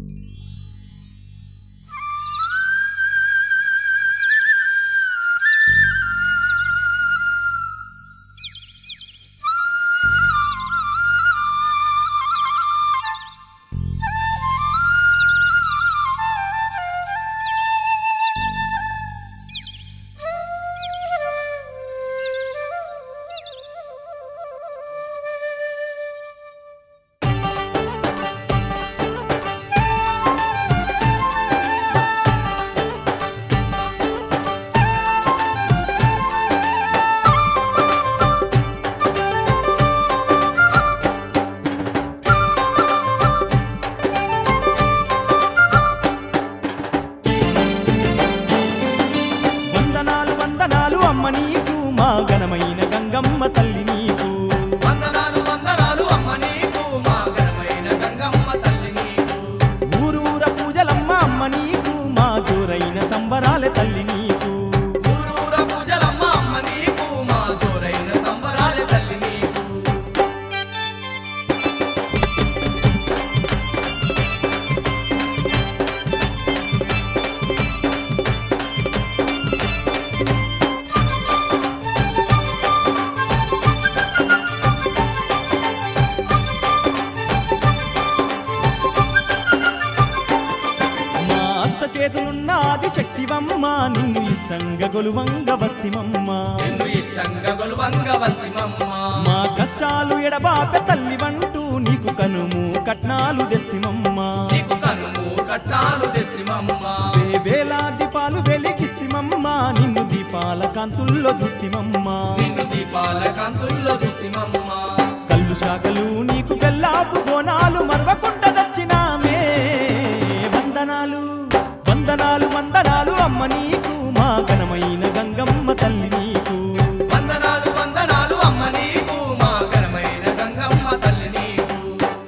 వందనాలు వందనాలు అమ్మ నీకు మా ఘనమైన గంగమ్మ తల్లి నీకు వందనాలు వందనాలు అమ్మ నీకు మా ఘనమైన గంగమ్మ తల్లి నీకు ఊరూర పూజలమ్మ అమ్మ నీకు మా జోరైన సంబరాల తల్లి నీకు ఊరూర పూజలమ్మ అమ్మ నీకు మా జోరైన సంబరాల తల్లి నీకు మా అష్ట చేతులున్నది శక్తివమ్మ నిన్ను ఇష్టంగా గొలువంగ వస్తిమమ్మ నిన్ను ఇష్టంగా గొలువంగ వస్తిమమ్మ మా కష్టాలు ఎడబాపె తల్లివంటూ నీకు కనుము కట్నాలు తెస్తిమమ్మ నీకు కనుము కట్టాలు తెస్తిమమ్మ వేల దీపాలు వెలిగిస్తిమమ్మ నిన్ను దీపాల కాంతుల్లో చూస్తిమమ్మ నిన్ను దీపాల కాంతుల్లో చూస్తిమమ్మ కళ్ళు శాఖలు నీకు గల్లాపు బోనాలు మరవకుండా దచ్చినామే వందనాలు వందనాలు వందనాలు అమ్మ నీకు మా ఘనమైన గంగమ్మ తల్లి నీకు వందనాలు వందనాలు అమ్మ నీకు మా ఘనమైన గంగమ్మ తల్లి నీకు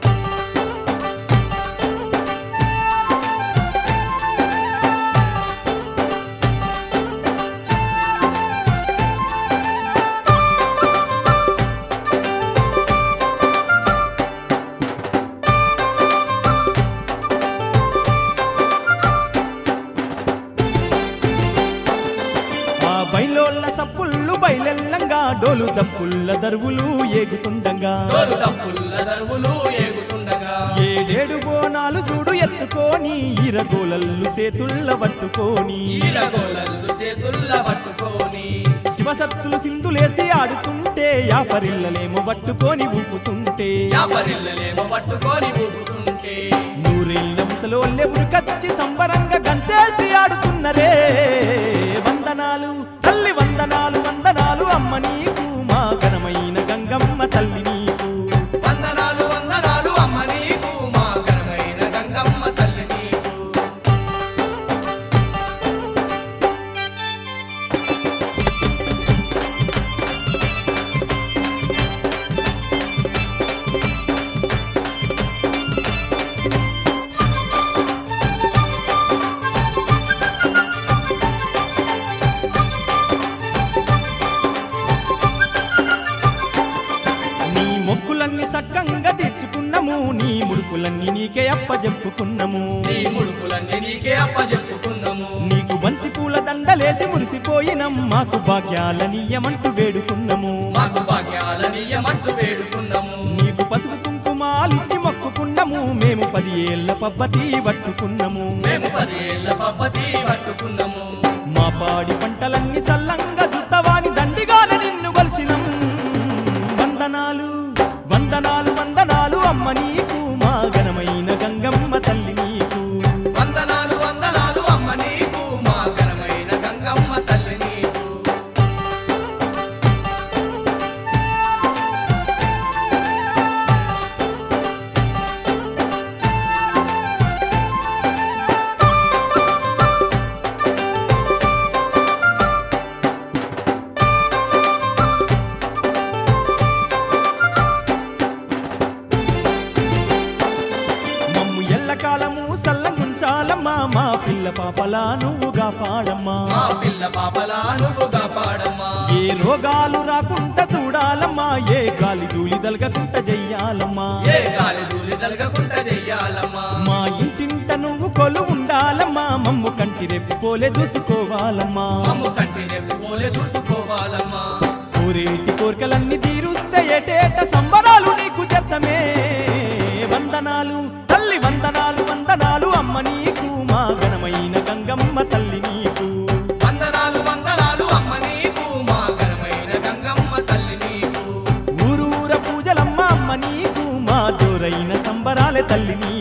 ఆ బయలోళ్ళ సప్పుళ్ళు బయలెల్లంగా డోలు దప్పుల్ల దరువులు ఏగుతుండగా డోలు డప్పుల్ల దరువులు ఏగుతుండగా ఏడేడు బోనాలు చూడు ఎత్తుకొని ఇరగోలల్లు సేతుళ్ళ పట్టుకొని ఈరగోలల్లు చేతుల్ల పట్టుకొని శివసత్తులు సింధులేసి ఆడుతుంటే యాపరిల్లలేమో పట్టుకొని ఊపుతుంటే యాపరిల్లలేమో పట్టుకొని ఊపుతుంటే నూరేళ్ళ ముసలోళ్ళె ఉరికచ్చి సంబరంగా గంతేసి ఆడుతున్నరే వందనాలు తల్లి వందనాలు వందనాలు అమ్మ నీకు మా ఘనమైన గంగమ్మ తల్లి నీకు వందనాలు వందనాలు అమ్మ నీకు మా ఘనమైన గంగమ్మ తల్లి నీకు నీ మొక్కులన్నీ సక్కంగా తీర్చుకున్నాము నీ ముడుకులన్నీ నీకే అప్పజెప్పుకున్నాము నీ ముడుపులన్నీ నీకే అప్పజెప్పుకున్నాము నీకు బంతి పూల దండలేసి మురిసిపోయినం మాకు భాగ్యాలనీయమంటూ వేడుకున్నాము మాకు భాగ్యాల నియమంటూ వేడుకున్నాము నీకు పసుపు కుంకుమాలిచ్చి మొక్కుకున్నాము మేము పది ఏళ్ల పబ్బతి పట్టుకున్నాము మేము పదేళ్ల పబ్బతి పట్టుకున్నాము మా పాడి పంటలన్నీ సల్లంగా జుత్తవాని దండిగాన నిన్ను కలిసినం వందనాలు వందనాలు వందనాలు అమ్మ నీకు మా ఘనమైన గంగమ్మ తల్లి నీకు వందనాలు వందనాలు అమ్మ నీకు మా ఘనమైన గంగమ్మ తల్లి నీకు మమ్ము ఎల్లకాలము సల్లంగుంచాలమ్మా మా పిల్ల పాపలా నువ్వుగా పాడమ్మా మా పిల్ల పాపలా నువ్వుగా పాడమ్మా ఏ రోగాలు రాకుండా చూడాలమ్మా ఏ గాలి ధూళి దలగకుండా చెయ్యాలమ్మా ఏ గాలి దూలి తలగకుండా చెయ్యాలమ్మా మా ఇంటింట తోలు ఉండాలమ్మా మమ్ము కంటి రెప్పు పోలే చూసుకోవాలమ్మా మమ్ము కంటి రేపు పోలే చూసుకోవాలమ్మా ఊరేటి కోరికలన్నీ తీరుస్తే ఏటేట సంబరాలు నీకు చెత్తమే వందనాలు తల్లి వందనాలు వందనాలు అమ్మ నీకు మా ఘనమైన గంగమ్మ తల్లి నీకు వందనాలు వందనాలు అమ్మ నీకు మా ఘనమైన గంగమ్మ తల్లి నీకు ఊరూర పూజలమ్మ అమ్మ నీకు మా జోరైన సంబరాలే తల్లి నీకు